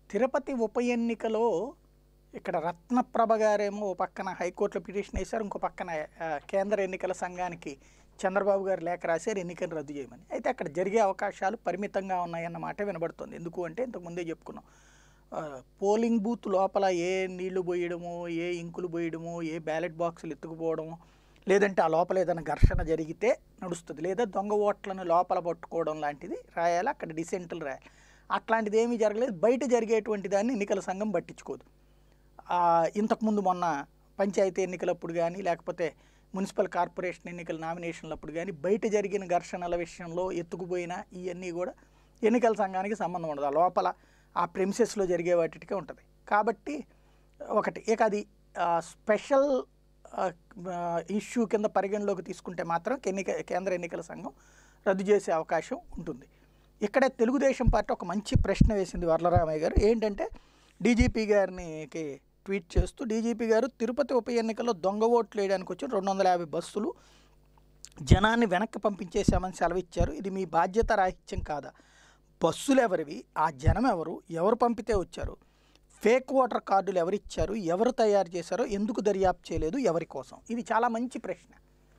తిరుపతి ఉప ఎన్నికలో ఇక్కడ రత్నప్రభ గారేమో ఓ పక్కన హైకోర్టులో పిటిషన్ వేశారు ఇంకో పక్కన ఆ, కేంద్ర ఎన్నికల సంఘానికి చంద్రబాబు గారు లేఖ రాశారు ఎన్నికలు రద్దు చేయమని అయితే అక్కడ జరిగే అవకాశాలు పరిమితంగా ఉన్నాయన్న మాట వినబడుతుంది ఎందుకు అంటే ఇంతకుముందే చెప్పుకున్నాం ఆ, పోలింగ్ బూత్ లోపల ఏ నీళ్లు పోయడము ఏ ఇంకులు పోయడము ఏ బ్యాలెట్ బాక్సులు ఎత్తుకుపోవడము లేదంటే ఆ లోపల ఏదైనా ఘర్షణ జరిగితే నడుస్తుంది లేదా దొంగ ఓట్లను లోపల పట్టుకోవడం లాంటిది రాయాలి అక్కడ డిసెంట్లు రాయాలి అట్లాంటిది ఏమీ జరగలేదు బయట జరిగేటువంటి దాన్ని ఎన్నికల సంఘం పట్టించుకోదు ఆ, ఇంతకుముందు మొన్న పంచాయతీ ఎన్నికలప్పుడు కానీ లేకపోతే మున్సిపల్ కార్పొరేషన్ ఎన్నికల నామినేషన్లప్పుడు కానీ బయట జరిగిన ఘర్షణల విషయంలో ఎత్తుకుపోయిన ఇవన్నీ కూడా ఎన్నికల సంఘానికి సంబంధం ఉండదు ఆ లోపల ఆ ప్రెమిసెస్లో జరిగే వాటికే ఉంటుంది కాబట్టి ఒకటి ఇక అది ఆ, స్పెషల్ ఆ, ఆ, ఇష్యూ కింద పరిగణలోకి తీసుకుంటే మాత్రం ఎన్నిక కేంద్ర ఎన్నికల సంఘం రద్దు చేసే అవకాశం ఉంటుంది ఇక్కడే తెలుగుదేశం పార్టీ ఒక మంచి ప్రశ్న వేసింది వరలరామయ్య గారు ఏంటంటే డీజీపీ గారికి ట్వీట్ చేస్తూ డీజీపీ గారు తిరుపతి ఉప ఎన్నికల్లో దొంగ ఓట్లు వేయడానికి వచ్చిన రెండు వందల యాభై బస్సులు జనాన్ని వెనక్కి పంపించేశామని సెలవిచ్చారు ఇది మీ బాధ్యత రాహిత్యం కాదా బస్సులు ఎవరివి ఆ జనం ఎవరు ఎవరు పంపితే వచ్చారు ఫేక్ ఓటర్ కార్డులు ఎవరు ఇచ్చారు ఎవరు తయారు చేశారో ఎందుకు దర్యాప్తు చేయలేదు ఎవరి కోసం ఇది చాలా మంచి ప్రశ్న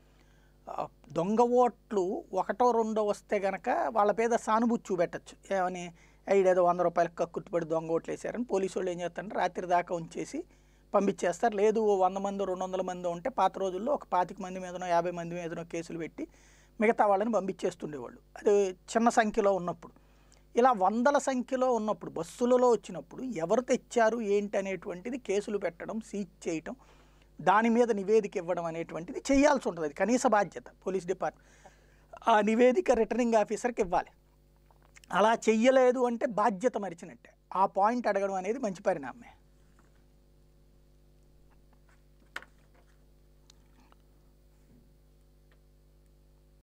ఆ, దొంగ ఓట్లు ఒకటో రెండో వస్తే గనక వాళ్ళ మీద సానుభూతి చూపెట్టచ్చు ఏమని ఐడేదో వంద రూపాయలకు కక్కుర్తిపడి దొంగ ఓట్లు వేసారని పోలీసు వాళ్ళు ఏం చేస్తారంటే రాత్రి దాకా ఉంచేసి పంపించేస్తారు లేదు ఓ వంద మంది రెండు వందల మంది ఉంటే పాత రోజుల్లో ఒక పాతిక మంది మీదనో యాభై మంది మీదనో కేసులు పెట్టి మిగతా వాళ్ళని పంపించేస్తుండేవాళ్ళు అది చిన్న సంఖ్యలో ఉన్నప్పుడు ఇలా వందల సంఖ్యలో ఉన్నప్పుడు బస్సులలో వచ్చినప్పుడు ఎవరు తెచ్చారు ఏంటి అనేటువంటిది కేసులు పెట్టడం సీజ్ చేయటం దాని మీద నివేదిక ఇవ్వడం అనేటువంటిది చేయాల్సి ఉంటుంది అది కనీస బాధ్యత పోలీస్ డిపార్ట్మెంట్ ఆ నివేదిక రిటర్నింగ్ ఆఫీసర్కి ఇవ్వాలి అలా చెయ్యలేదు అంటే బాధ్యత మరిచినట్టే ఆ పాయింట్ అడగడం అనేది మంచి పరిణామమే